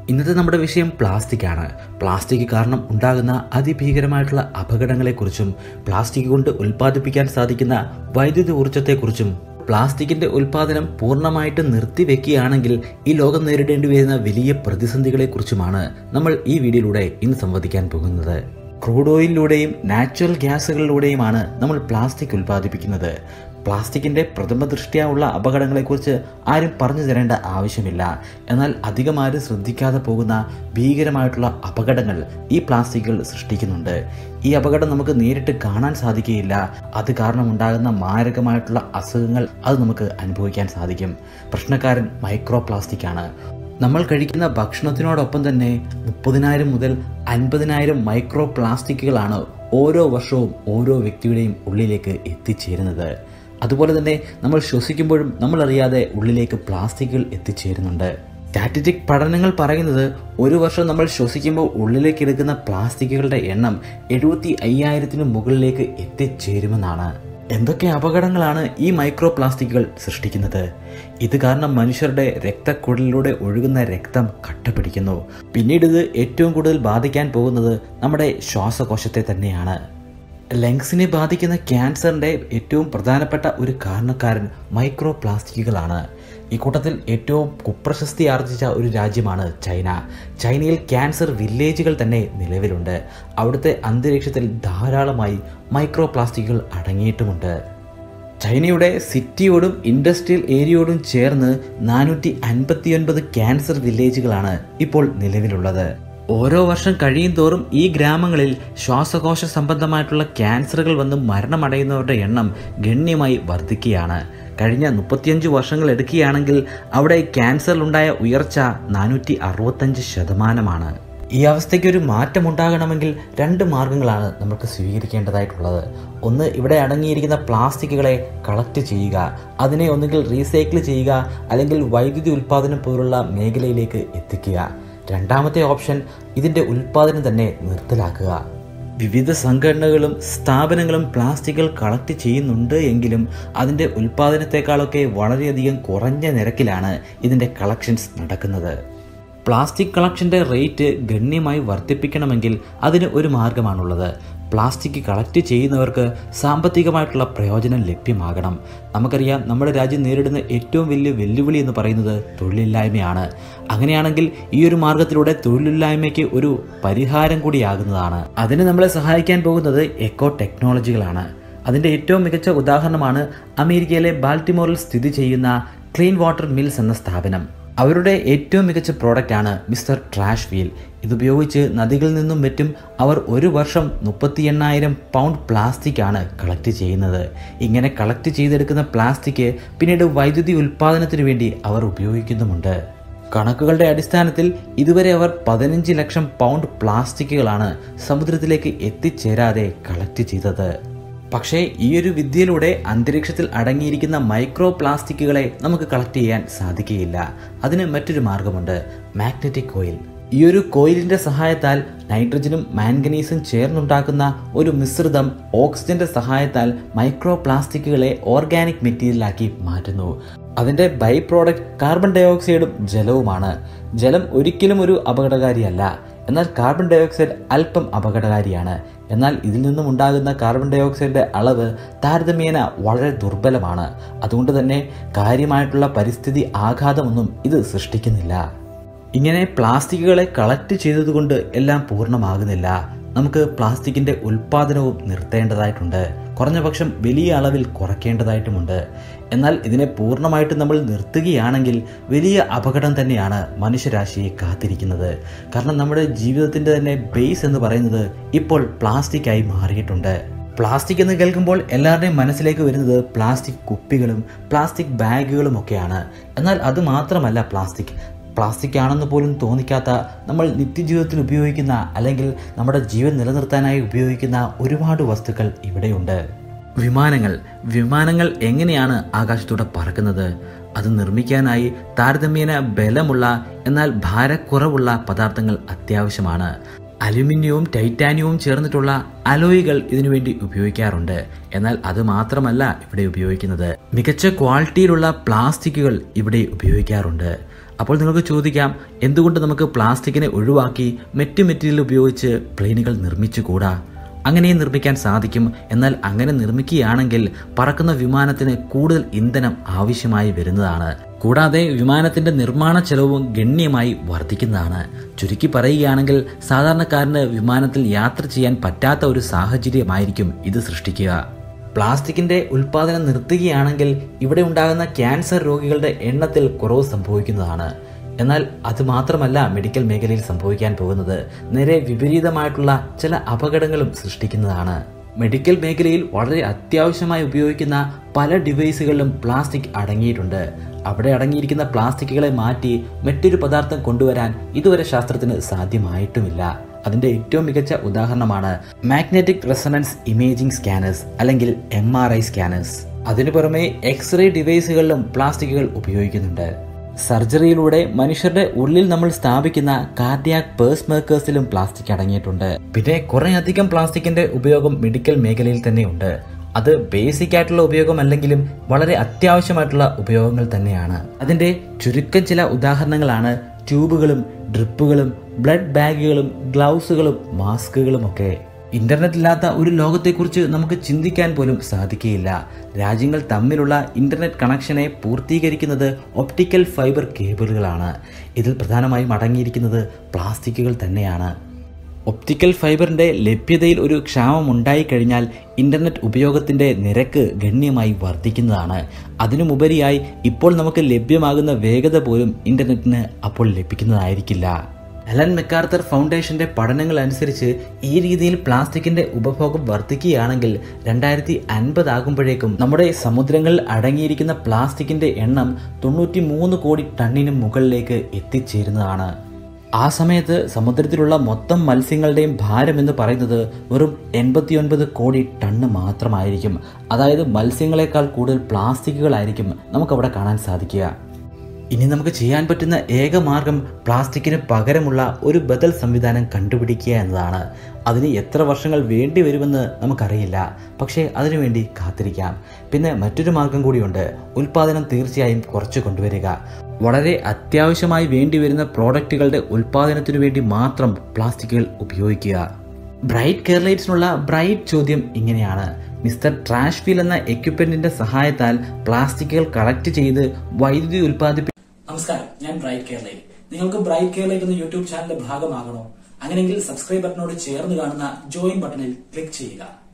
ഇന്നത്തെ നമ്മുടെ വിഷയം പ്ലാസ്റ്റിക് ആണ് പ്ലാസ്റ്റിക് കാരണം ഉണ്ടാകുന്ന അതിഭീകരമായിട്ടുള്ള അപകടങ്ങളെക്കുറിച്ചും പ്ലാസ്റ്റിക് കൊണ്ട് ഉൽപ്പാദിപ്പിക്കാൻ സാധിക്കുന്ന വൈദ്യുതി ഊർജ്ജത്തെക്കുറിച്ചും പ്ലാസ്റ്റിക്കിന്റെ ഉൽപ്പാദനം പൂർണ്ണമായിട്ട് നിർത്തിവെക്കുകയാണെങ്കിൽ ഈ ലോകം നേരിടേണ്ടി വരുന്ന വലിയ പ്രതിസന്ധികളെക്കുറിച്ചുമാണ് നമ്മൾ ഈ വീഡിയോയിലൂടെ ഇന്ന് സംവദിക്കാൻ പോകുന്നത് ക്രൂഡ് ഓയിലിലൂടെയും നാച്ചുറൽ ഗ്യാസുകളിലൂടെയുമാണ് നമ്മൾ പ്ലാസ്റ്റിക് ഉൽപ്പാദിപ്പിക്കുന്നത് പ്ലാസ്റ്റിക്കിന്റെ പ്രഥമ ദൃഷ്ടിയാ ഉള്ള അപകടങ്ങളെക്കുറിച്ച് ആരും പറഞ്ഞു തരേണ്ട ആവശ്യമില്ല എന്നാൽ അധികം ആരും ശ്രദ്ധിക്കാതെ പോകുന്ന ഭീകരമായിട്ടുള്ള അപകടങ്ങൾ ഈ പ്ലാസ്റ്റിക്കുകൾ സൃഷ്ടിക്കുന്നുണ്ട് ഈ അപകടം നമുക്ക് നേരിട്ട് കാണാൻ സാധിക്കുകയില്ല അത് കാരണം ഉണ്ടാകുന്ന മാരകമായിട്ടുള്ള അസുഖങ്ങൾ അത് നമുക്ക് അനുഭവിക്കാൻ സാധിക്കും പ്രശ്നക്കാരൻ മൈക്രോ പ്ലാസ്റ്റിക് ആണ് നമ്മൾ കഴിക്കുന്ന ഭക്ഷണത്തിനോടൊപ്പം തന്നെ മുപ്പതിനായിരം മുതൽ അൻപതിനായിരം മൈക്രോ പ്ലാസ്റ്റിക്കുകളാണ് ഓരോ വർഷവും ഓരോ വ്യക്തിയുടെയും ഉള്ളിലേക്ക് എത്തിച്ചേരുന്നത് അതുപോലെ തന്നെ നമ്മൾ ശ്വസിക്കുമ്പോഴും നമ്മൾ അറിയാതെ ഉള്ളിലേക്ക് പ്ലാസ്റ്റിക്കുകൾ എത്തിച്ചേരുന്നുണ്ട് സ്റ്റാറ്റിസ്റ്റിക് പഠനങ്ങൾ പറയുന്നത് ഒരു വർഷം നമ്മൾ ശ്വസിക്കുമ്പോൾ ഉള്ളിലേക്ക് എടുക്കുന്ന പ്ലാസ്റ്റിക്കുകളുടെ എണ്ണം എഴുപത്തി അയ്യായിരത്തിന് മുകളിലേക്ക് എത്തിച്ചേരുമെന്നാണ് എന്തൊക്കെ അപകടങ്ങളാണ് ഈ മൈക്രോ പ്ലാസ്റ്റിക്കുകൾ സൃഷ്ടിക്കുന്നത് ഇത് കാരണം മനുഷ്യരുടെ രക്തക്കുഴലിലൂടെ ഒഴുകുന്ന രക്തം കട്ടപിടിക്കുന്നു പിന്നീട് ഇത് ഏറ്റവും കൂടുതൽ ബാധിക്കാൻ പോകുന്നത് നമ്മുടെ ശ്വാസകോശത്തെ തന്നെയാണ് ലങ്സിനെ ബാധിക്കുന്ന ക്യാൻസറിന്റെ ഏറ്റവും പ്രധാനപ്പെട്ട ഒരു കാരണക്കാരൻ മൈക്രോ പ്ലാസ്റ്റിക്കുകളാണ് ഈ കൂട്ടത്തിൽ ഏറ്റവും കുപ്രശസ്തി ആർജിച്ച ഒരു രാജ്യമാണ് ചൈന ചൈനയിൽ ക്യാൻസർ വില്ലേജുകൾ തന്നെ നിലവിലുണ്ട് അവിടുത്തെ അന്തരീക്ഷത്തിൽ ധാരാളമായി മൈക്രോ പ്ലാസ്റ്റിക്കുകൾ അടങ്ങിയിട്ടുമുണ്ട് ചൈനയുടെ സിറ്റിയോടും ഇൻഡസ്ട്രിയൽ ഏരിയയോടും ചേർന്ന് നാനൂറ്റി അൻപത്തിയൊൻപത് ക്യാൻസർ വില്ലേജുകളാണ് ഇപ്പോൾ നിലവിലുള്ളത് ഓരോ വർഷം കഴിയും തോറും ഈ ഗ്രാമങ്ങളിൽ ശ്വാസകോശ സംബന്ധമായിട്ടുള്ള ക്യാൻസറുകൾ വന്ന് മരണമടയുന്നവരുടെ എണ്ണം ഗണ്യമായി വർദ്ധിക്കുകയാണ് കഴിഞ്ഞ മുപ്പത്തിയഞ്ച് വർഷങ്ങൾ എടുക്കുകയാണെങ്കിൽ അവിടെ ക്യാൻസറിലുണ്ടായ ഉയർച്ച നാനൂറ്റി അറുപത്തഞ്ച് ശതമാനമാണ് ഈ അവസ്ഥയ്ക്ക് ഒരു മാറ്റം ഉണ്ടാകണമെങ്കിൽ രണ്ട് മാർഗങ്ങളാണ് നമുക്ക് സ്വീകരിക്കേണ്ടതായിട്ടുള്ളത് ഒന്ന് ഇവിടെ അടങ്ങിയിരിക്കുന്ന പ്ലാസ്റ്റിക്കുകളെ കളക്ട് ചെയ്യുക അതിനെ ഒന്നുകിൽ റീസൈക്കിൾ ചെയ്യുക അല്ലെങ്കിൽ വൈദ്യുതി ഉൽപ്പാദനം പോലുള്ള മേഖലയിലേക്ക് എത്തിക്കുക രണ്ടാമത്തെ ഓപ്ഷൻ ഇതിൻ്റെ ഉൽപ്പാദനം തന്നെ നിർത്തലാക്കുക വിവിധ സംഘടനകളും സ്ഥാപനങ്ങളും പ്ലാസ്റ്റിക്കുകൾ കളക്ട് ചെയ്യുന്നുണ്ട് എങ്കിലും അതിൻ്റെ ഉൽപ്പാദനത്തെക്കാളൊക്കെ വളരെയധികം കുറഞ്ഞ നിരക്കിലാണ് ഇതിൻ്റെ കളക്ഷൻസ് നടക്കുന്നത് പ്ലാസ്റ്റിക് കളക്ഷൻ്റെ റേറ്റ് ഗണ്യമായി വർദ്ധിപ്പിക്കണമെങ്കിൽ അതിന് ഒരു മാർഗമാണുള്ളത് പ്ലാസ്റ്റിക് കളക്ട് ചെയ്യുന്നവർക്ക് സാമ്പത്തികമായിട്ടുള്ള പ്രയോജനം ലഭ്യമാകണം നമുക്കറിയാം നമ്മുടെ രാജ്യം നേരിടുന്ന ഏറ്റവും വലിയ വെല്ലുവിളി എന്ന് പറയുന്നത് തൊഴിലില്ലായ്മയാണ് അങ്ങനെയാണെങ്കിൽ ഈ ഒരു മാർഗത്തിലൂടെ തൊഴിലില്ലായ്മയ്ക്ക് ഒരു പരിഹാരം കൂടിയാകുന്നതാണ് അതിന് നമ്മളെ സഹായിക്കാൻ പോകുന്നത് എക്കോ ടെക്നോളജികളാണ് അതിൻ്റെ ഏറ്റവും മികച്ച ഉദാഹരണമാണ് അമേരിക്കയിലെ ബാൽട്ടിമോറിൽ സ്ഥിതി ചെയ്യുന്ന ക്ലീൻ വാട്ടർ മിൽസ് എന്ന സ്ഥാപനം അവരുടെ ഏറ്റവും മികച്ച പ്രോഡക്റ്റാണ് മിസ്റ്റർ ട്രാഷ് വീൽ ഇതുപയോഗിച്ച് നദികളിൽ നിന്നും മറ്റും അവർ ഒരു വർഷം മുപ്പത്തി എണ്ണായിരം പൗണ്ട് പ്ലാസ്റ്റിക് ആണ് കളക്ട് ചെയ്യുന്നത് ഇങ്ങനെ കളക്ട് ചെയ്തെടുക്കുന്ന പ്ലാസ്റ്റിക് പിന്നീട് വൈദ്യുതി ഉൽപ്പാദനത്തിന് വേണ്ടി അവർ ഉപയോഗിക്കുന്നുമുണ്ട് കണക്കുകളുടെ അടിസ്ഥാനത്തിൽ ഇതുവരെ അവർ പതിനഞ്ച് ലക്ഷം പൗണ്ട് പ്ലാസ്റ്റിക്കുകളാണ് സമുദ്രത്തിലേക്ക് എത്തിച്ചേരാതെ കളക്ട് ചെയ്തത് പക്ഷേ ഈ ഒരു വിദ്യയിലൂടെ അന്തരീക്ഷത്തിൽ അടങ്ങിയിരിക്കുന്ന മൈക്രോ പ്ലാസ്റ്റിക്കുകളെ നമുക്ക് കളക്ട് ചെയ്യാൻ സാധിക്കുകയില്ല അതിന് മറ്റൊരു മാർഗമുണ്ട് മാഗ്നറ്റിക് കോയിൽ ഈ ഒരു കോയിലിന്റെ സഹായത്താൽ നൈട്രജനും മാംഗനീസും ചേർന്നുണ്ടാക്കുന്ന ഒരു മിശ്രിതം ഓക്സിജന്റെ സഹായത്താൽ മൈക്രോ പ്ലാസ്റ്റിക്കുകളെ ഓർഗാനിക് മെറ്റീരിയലാക്കി മാറ്റുന്നു അതിന്റെ ബൈ പ്രോഡക്റ്റ് കാർബൺ ഡയോക്സൈഡും ജലവുമാണ് ജലം ഒരിക്കലും ഒരു അപകടകാരിയല്ല എന്നാൽ കാർബൺ ഡയോക്സൈഡ് അല്പം അപകടകാരിയാണ് എന്നാൽ ഇതിൽ നിന്നും ഉണ്ടാകുന്ന കാർബൺ ഡയോക്സൈഡിന്റെ അളവ് താരതമ്യേന വളരെ ദുർബലമാണ് അതുകൊണ്ട് തന്നെ കാര്യമായിട്ടുള്ള പരിസ്ഥിതി ആഘാതമൊന്നും ഇത് സൃഷ്ടിക്കുന്നില്ല ഇങ്ങനെ പ്ലാസ്റ്റിക്കുകളെ കളക്ട് ചെയ്തതുകൊണ്ട് എല്ലാം പൂർണ്ണമാകുന്നില്ല നമുക്ക് പ്ലാസ്റ്റിക്കിന്റെ ഉൽപ്പാദനവും നിർത്തേണ്ടതായിട്ടുണ്ട് കുറഞ്ഞ പക്ഷം വലിയ അളവിൽ കുറയ്ക്കേണ്ടതായിട്ടുമുണ്ട് എന്നാൽ ഇതിനെ പൂർണ്ണമായിട്ട് നമ്മൾ നിർത്തുകയാണെങ്കിൽ വലിയ അപകടം തന്നെയാണ് മനുഷ്യരാശിയെ കാത്തിരിക്കുന്നത് കാരണം നമ്മുടെ ജീവിതത്തിൻ്റെ തന്നെ ബേസ് എന്ന് പറയുന്നത് ഇപ്പോൾ പ്ലാസ്റ്റിക്കായി മാറിയിട്ടുണ്ട് പ്ലാസ്റ്റിക് എന്ന് കേൾക്കുമ്പോൾ എല്ലാവരുടെയും മനസ്സിലേക്ക് വരുന്നത് പ്ലാസ്റ്റിക് കുപ്പികളും പ്ലാസ്റ്റിക് ബാഗുകളും ഒക്കെയാണ് എന്നാൽ അത് മാത്രമല്ല പ്ലാസ്റ്റിക് പ്ലാസ്റ്റിക് ആണെന്ന് പോലും തോന്നിക്കാത്ത നമ്മൾ നിത്യജീവിതത്തിൽ ഉപയോഗിക്കുന്ന അല്ലെങ്കിൽ നമ്മുടെ ജീവൻ നിലനിർത്താനായി ഉപയോഗിക്കുന്ന ഒരുപാട് വസ്തുക്കൾ ഇവിടെയുണ്ട് വിമാനങ്ങൾ വിമാനങ്ങൾ എങ്ങനെയാണ് ആകാശത്തൂടെ പറക്കുന്നത് അത് നിർമ്മിക്കാനായി താരതമ്യേന ബലമുള്ള എന്നാൽ ഭാരക്കുറവുള്ള പദാർത്ഥങ്ങൾ അത്യാവശ്യമാണ് അലുമിനിയവും ടൈറ്റാനിയവും ചേർന്നിട്ടുള്ള അലോയികൾ ഇതിനുവേണ്ടി ഉപയോഗിക്കാറുണ്ട് എന്നാൽ അത് മാത്രമല്ല ഇവിടെ ഉപയോഗിക്കുന്നത് മികച്ച ക്വാളിറ്റിയിലുള്ള പ്ലാസ്റ്റിക്കുകൾ ഇവിടെ ഉപയോഗിക്കാറുണ്ട് അപ്പോൾ നിങ്ങൾക്ക് ചോദിക്കാം എന്തുകൊണ്ട് നമുക്ക് പ്ലാസ്റ്റിക്കിനെ ഒഴിവാക്കി മെറ്റ് മെറ്റീരിയൽ ഉപയോഗിച്ച് പ്ലെയിനുകൾ നിർമ്മിച്ചുകൂടാ അങ്ങനെയും നിർമ്മിക്കാൻ സാധിക്കും എന്നാൽ അങ്ങനെ നിർമ്മിക്കുകയാണെങ്കിൽ പറക്കുന്ന വിമാനത്തിന് കൂടുതൽ ഇന്ധനം ആവശ്യമായി വരുന്നതാണ് കൂടാതെ വിമാനത്തിന്റെ നിർമ്മാണ ചെലവും ഗണ്യമായി വർദ്ധിക്കുന്നതാണ് ചുരുക്കി പറയുകയാണെങ്കിൽ സാധാരണക്കാരന് വിമാനത്തിൽ യാത്ര ചെയ്യാൻ പറ്റാത്ത ഒരു സാഹചര്യമായിരിക്കും ഇത് സൃഷ്ടിക്കുക പ്ലാസ്റ്റിക്കിന്റെ ഉൽപാദനം നിർത്തുകയാണെങ്കിൽ ഇവിടെ ഉണ്ടാകുന്ന ക്യാൻസർ രോഗികളുടെ എണ്ണത്തിൽ കുറവ് സംഭവിക്കുന്നതാണ് എന്നാൽ അത് മാത്രമല്ല മെഡിക്കൽ മേഖലയിൽ സംഭവിക്കാൻ പോകുന്നത് നേരെ വിപരീതമായിട്ടുള്ള ചില അപകടങ്ങളും സൃഷ്ടിക്കുന്നതാണ് മെഡിക്കൽ മേഖലയിൽ വളരെ അത്യാവശ്യമായി ഉപയോഗിക്കുന്ന പല ഡിവൈസുകളിലും പ്ലാസ്റ്റിക് അടങ്ങിയിട്ടുണ്ട് അവിടെ അടങ്ങിയിരിക്കുന്ന പ്ലാസ്റ്റിക്കുകളെ മാറ്റി മറ്റൊരു പദാർത്ഥം കൊണ്ടുവരാൻ ഇതുവരെ ശാസ്ത്രത്തിന് സാധ്യമായിട്ടുമില്ല അതിന്റെ ഏറ്റവും മികച്ച ഉദാഹരണമാണ് മാഗ്നറ്റിക് റെസണൻസ് ഇമേജിംഗ് സ്കാനേഴ്സ് അല്ലെങ്കിൽ എം ആർ ഐ സ്കാനേഴ്സ് അതിനു പുറമെ എക്സ്റേ ഡിവൈസുകളിലും പ്ലാസ്റ്റിക്കുകൾ ഉപയോഗിക്കുന്നുണ്ട് സർജറിയിലൂടെ മനുഷ്യരുടെ ഉള്ളിൽ നമ്മൾ സ്ഥാപിക്കുന്ന കാർഡിയാക് പേഴ്സ് മേക്കേഴ്സിലും പ്ലാസ്റ്റിക് അടങ്ങിയിട്ടുണ്ട് പിന്നെ കുറെ അധികം പ്ലാസ്റ്റിക്കിന്റെ ഉപയോഗം മെഡിക്കൽ മേഖലയിൽ തന്നെയുണ്ട് അത് ബേസിക് ആയിട്ടുള്ള ഉപയോഗമല്ലെങ്കിലും വളരെ അത്യാവശ്യമായിട്ടുള്ള ഉപയോഗങ്ങൾ തന്നെയാണ് അതിന്റെ ചുരുക്കം ചില ഉദാഹരണങ്ങളാണ് ട്യൂബുകളും ഡ്രിപ്പുകളും ബ്ലഡ് ബാഗുകളും ഗ്ലൗസുകളും മാസ്കുകളും ഒക്കെ ഇന്റർനെറ്റ് ഇല്ലാത്ത ഒരു ലോകത്തെക്കുറിച്ച് നമുക്ക് ചിന്തിക്കാൻ പോലും സാധിക്കുകയില്ല രാജ്യങ്ങൾ തമ്മിലുള്ള ഇന്റർനെറ്റ് കണക്ഷനെ പൂർത്തീകരിക്കുന്നത് ഒപ്റ്റിക്കൽ ഫൈബർ കേബിളുകളാണ് ഇതിൽ പ്രധാനമായും അടങ്ങിയിരിക്കുന്നത് പ്ലാസ്റ്റിക്കുകൾ തന്നെയാണ് ഒപ്റ്റിക്കൽ ഫൈബറിന്റെ ലഭ്യതയിൽ ഒരു ക്ഷാമം ഉണ്ടായിക്കഴിഞ്ഞാൽ ഇന്റർനെറ്റ് ഉപയോഗത്തിന്റെ നിരക്ക് ഗണ്യമായി വർദ്ധിക്കുന്നതാണ് അതിനുമുപരിയായി ഇപ്പോൾ നമുക്ക് ലഭ്യമാകുന്ന വേഗത പോലും ഇന്റർനെറ്റിന് അപ്പോൾ ലഭിക്കുന്നതായിരിക്കില്ല എലൻ മെക്കാർത്തർ ഫൗണ്ടേഷന്റെ പഠനങ്ങൾ അനുസരിച്ച് ഈ രീതിയിൽ പ്ലാസ്റ്റിക്കിന്റെ ഉപഭോഗം വർദ്ധിക്കുകയാണെങ്കിൽ രണ്ടായിരത്തി അൻപത് ആകുമ്പോഴേക്കും നമ്മുടെ സമുദ്രങ്ങളിൽ അടങ്ങിയിരിക്കുന്ന പ്ലാസ്റ്റിക്കിന്റെ എണ്ണം തൊണ്ണൂറ്റി മൂന്ന് കോടി ടണ്ണിന് മുകളിലേക്ക് എത്തിച്ചേരുന്നതാണ് ആ സമയത്ത് സമുദ്രത്തിലുള്ള മൊത്തം മത്സ്യങ്ങളുടെയും ഭാരം എന്ന് പറയുന്നത് വെറും എൺപത്തിയൊൻപത് കോടി ടണ്ണ് മാത്രമായിരിക്കും അതായത് മത്സ്യങ്ങളെക്കാൾ കൂടുതൽ പ്ലാസ്റ്റിക്കുകളായിരിക്കും നമുക്കവിടെ കാണാൻ സാധിക്കുക ഇനി നമുക്ക് ചെയ്യാൻ പറ്റുന്ന ഏക മാർഗം പ്ലാസ്റ്റിക്കിന് പകരമുള്ള ഒരു ബദൽ സംവിധാനം കണ്ടുപിടിക്കുക എന്നതാണ് അതിന് എത്ര വർഷങ്ങൾ വേണ്ടി വരുമെന്ന് നമുക്കറിയില്ല പക്ഷേ അതിനുവേണ്ടി കാത്തിരിക്കാം പിന്നെ മറ്റൊരു മാർഗം കൂടിയുണ്ട് ഉൽപാദനം തീർച്ചയായും കുറച്ച് കൊണ്ടുവരിക വളരെ അത്യാവശ്യമായി വേണ്ടി വരുന്ന പ്രോഡക്റ്റുകളുടെ ഉൽപാദനത്തിനു വേണ്ടി മാത്രം പ്ലാസ്റ്റിക്കുകൾ ഉപയോഗിക്കുക ബ്രൈറ്റ് കേരളൈറ്റ്സിനുള്ള ബ്രൈറ്റ് ചോദ്യം ഇങ്ങനെയാണ് മിസ്റ്റർ ട്രാഷ് ഫീൽ എന്ന എക്യുപ്മെന്റിന്റെ സഹായത്താൽ പ്ലാസ്റ്റിക്കുകൾ കളക്ട് ചെയ്ത് വൈദ്യുതി ഉൽപ്പാദിപ്പി നമസ്കാരം ഞാൻ ബ്രൈറ്റ് കേരളയിൽ നിങ്ങൾക്ക് ബ്രൈറ്റ് കേരളയിൽ എന്ന യൂട്യൂബ് ചാനലിന്റെ ഭാഗമാകണോ അങ്ങനെയെങ്കിൽ സബ്സ്ക്രൈബ് ബട്ടനോട് ചേർന്ന് കാണുന്ന ജോയിൻ ബട്ടണിൽ ക്ലിക്ക് ചെയ്യുക